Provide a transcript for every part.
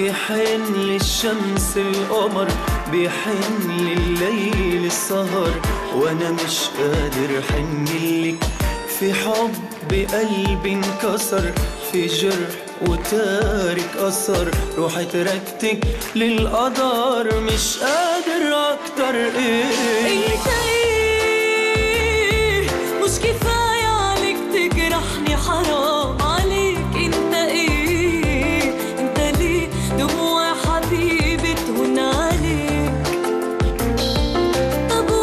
بيحن للشمس القمر بيحن لليل السهر وانا مش قادر حنلك في حب قلبي انكسر في جرح وتارك أثر روحي تركتك للقدر مش قادر أكتر إيه انت ايه مش كفاية عليك تجرحني حرام عليك انت ايه انت ليه دموع يا حبيبي تهون عليك طب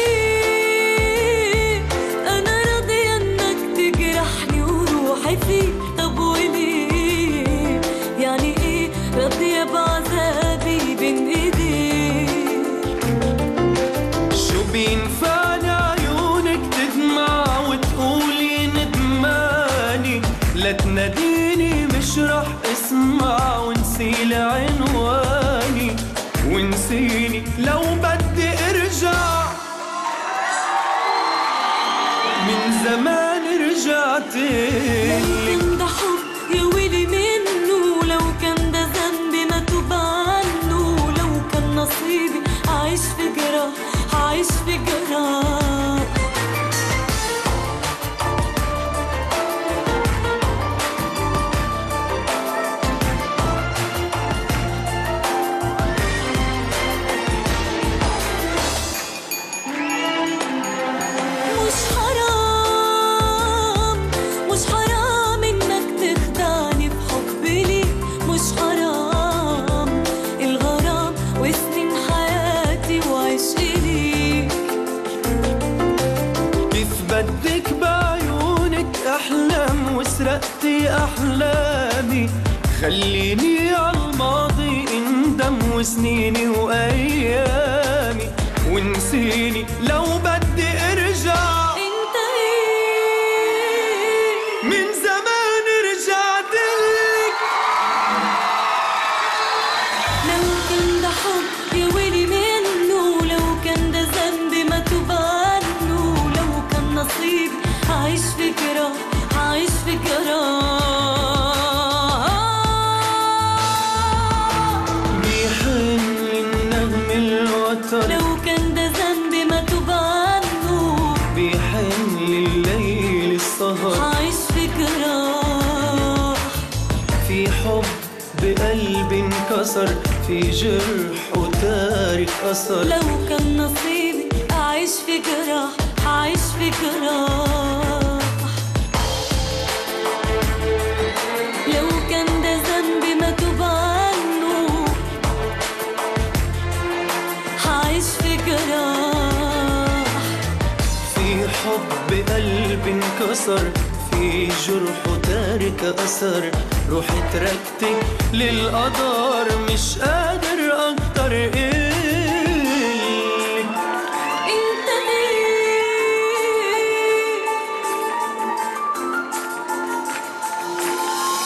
وليه انا راضية انك تجرحني وروحي فيك طب وليه يعني ايه راضية بعذابي بين ايديك شو بينفعني عيونك تدمع وتقولي ندماني لا تناديني مش رح اسمع ونسيلي عنواني ونسيني لو بدي ارجع من زمان رجعت لو كان ده حب يا ويلي منه لو كان ده ذنبي ما توب عنه لو كان نصيبي هعيش في جراح هعيش في جراح مش حرام مش حرام انك تخدعني بحبي ليك مش حرام الغرام وسنين حياتي وعشقي ليك كيف بدك بعيونك احلام وسرقتي احلامي خليني عالماضي اندم وسنيني وايامي ونسيني لو بدي ارجع انت ايه من زمان رجعت لك لو كان ده حب يا ويلي منه لو كان ده ذنبي ما توب عنه لو كان نصيبي هعيش في جراح هعيش في جراح بيحن النغم الوتر لو كان ده ذنبي ما توب عنه بيحن الليل السهر هعيش في جراح في حب بقلبي انكسر في جرح وتارك أثر لو كان نصيبي أعيش في جراح هعيش في جراح لو كان ده ذنبي ما توب عنه هعيش في جراح في حب قلبي انكسر في جرح وتارك أثر روحي تركتك للقدر مش قادر